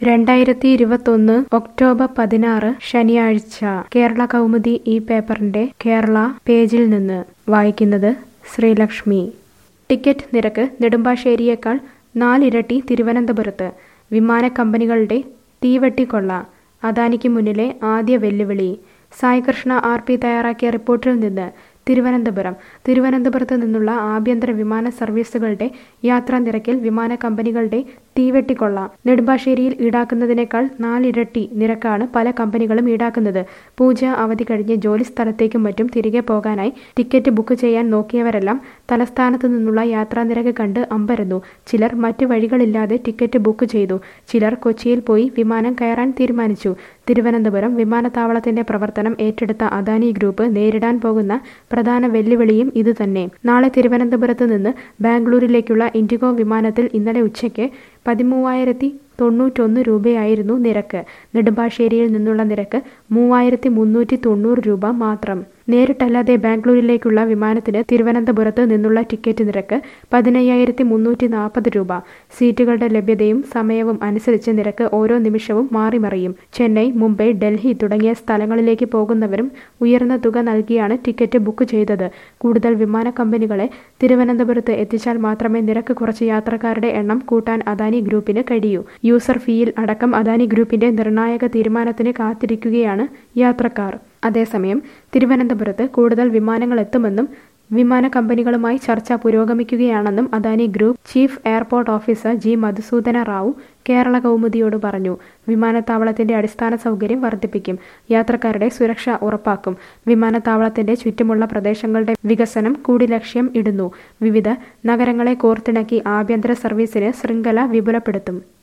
രണ്ടായിരത്തി ഇരുപത്തൊന്ന് ഒക്ടോബർ പതിനാറ് ശനിയാഴ്ച കേരള കൗമുദി ഈ പേപ്പറിന്റെ കേരള പേജിൽ നിന്ന് വായിക്കുന്നത് ശ്രീലക്ഷ്മി ടിക്കറ്റ് നിരക്ക് നെടുമ്പാശ്ശേരിയേക്കാൾ നാലിരട്ടി തിരുവനന്തപുരത്ത് വിമാന കമ്പനികളുടെ തീവെട്ടിക്കൊള്ള അദാനിക്ക് മുന്നിലെ ആദ്യ വെല്ലുവിളി സായികൃഷ്ണ ആർ പി തയ്യാറാക്കിയ റിപ്പോർട്ടിൽ നിന്ന് തിരുവനന്തപുരം തിരുവനന്തപുരത്ത് നിന്നുള്ള ആഭ്യന്തര വിമാന സർവീസുകളുടെ യാത്രാ നിരക്കിൽ വിമാന കമ്പനികളുടെ തീവെട്ടിക്കൊള്ള നെടുമ്പാശ്ശേരിയിൽ ഈടാക്കുന്നതിനേക്കാൾ നാലിരട്ടി നിരക്കാണ് പല കമ്പനികളും ഈടാക്കുന്നത് പൂജ അവധി കഴിഞ്ഞ് ജോലി സ്ഥലത്തേക്കും മറ്റും തിരികെ പോകാനായി ടിക്കറ്റ് ബുക്ക് ചെയ്യാൻ നോക്കിയവരെല്ലാം തലസ്ഥാനത്ത് നിന്നുള്ള യാത്രാ നിരക്ക് കണ്ട് അമ്പരന്നു ചിലർ മറ്റു വഴികളില്ലാതെ ടിക്കറ്റ് ബുക്ക് ചെയ്തു ചിലർ കൊച്ചിയിൽ പോയി വിമാനം കയറാൻ തീരുമാനിച്ചു തിരുവനന്തപുരം വിമാനത്താവളത്തിന്റെ പ്രവർത്തനം ഏറ്റെടുത്ത അദാനി ഗ്രൂപ്പ് നേരിടാൻ പോകുന്ന പ്രധാന വെല്ലുവിളിയും ഇതുതന്നെ നാളെ തിരുവനന്തപുരത്ത് നിന്ന് ബാംഗ്ലൂരിലേക്കുള്ള ഇൻഡിഗോ വിമാനത്തിൽ ഇന്നലെ ഉച്ചയ്ക്ക് പതിമൂവായിരത്തി തൊണ്ണൂറ്റൊന്ന് രൂപയായിരുന്നു നിരക്ക് നെടുമ്പാശ്ശേരിയിൽ നിന്നുള്ള നിരക്ക് മൂവായിരത്തി മുന്നൂറ്റി തൊണ്ണൂറ് രൂപ മാത്രം നേരിട്ടല്ലാതെ ബാംഗ്ലൂരിലേക്കുള്ള വിമാനത്തിന് തിരുവനന്തപുരത്ത് നിന്നുള്ള ടിക്കറ്റ് നിരക്ക് പതിനയ്യായിരത്തി മുന്നൂറ്റി നാൽപ്പത് രൂപ സീറ്റുകളുടെ ലഭ്യതയും സമയവും അനുസരിച്ച് നിരക്ക് ഓരോ നിമിഷവും മാറിമറിയും ചെന്നൈ മുംബൈ ഡൽഹി തുടങ്ങിയ സ്ഥലങ്ങളിലേക്ക് പോകുന്നവരും ഉയർന്ന തുക നൽകിയാണ് ടിക്കറ്റ് ബുക്ക് ചെയ്തത് കൂടുതൽ വിമാന കമ്പനികളെ തിരുവനന്തപുരത്ത് എത്തിച്ചാൽ മാത്രമേ നിരക്ക് കുറച്ച് യാത്രക്കാരുടെ എണ്ണം കൂട്ടാൻ അദാനി ഗ്രൂപ്പിന് കഴിയൂ യൂസർ ഫീയിൽ അടക്കം അദാനി ഗ്രൂപ്പിന്റെ നിർണായക തീരുമാനത്തിന് കാത്തിരിക്കുകയാണ് യാത്രക്കാർ അതേസമയം തിരുവനന്തപുരത്ത് കൂടുതൽ വിമാനങ്ങൾ എത്തുമെന്നും വിമാന കമ്പനികളുമായി ചർച്ച പുരോഗമിക്കുകയാണെന്നും Adani group chief airport officer G Madhusudana Rao Kerala Kaumudi പറഞ്ഞു വിമാനത്താവളത്തിന്റെ അടിസ്ഥാന സൗകര്യം വർദ്ധിപ്പിക്കും യാത്രക്കാരുടെ സുരക്ഷ ഉറപ്പാക്കും വിമാനത്താവളത്തിന്റെ ചുറ്റുമുള്ള പ്രദേശങ്ങളുടെ വികസനം കൂടി ലക്ഷ്യം ഇടുന്നു വിവിധ നഗരങ്ങളെ കോർത്തിണക്കി ആഭ്യന്തര സർവീസിന് ശൃംഖല വിപുലപ്പെടുത്തും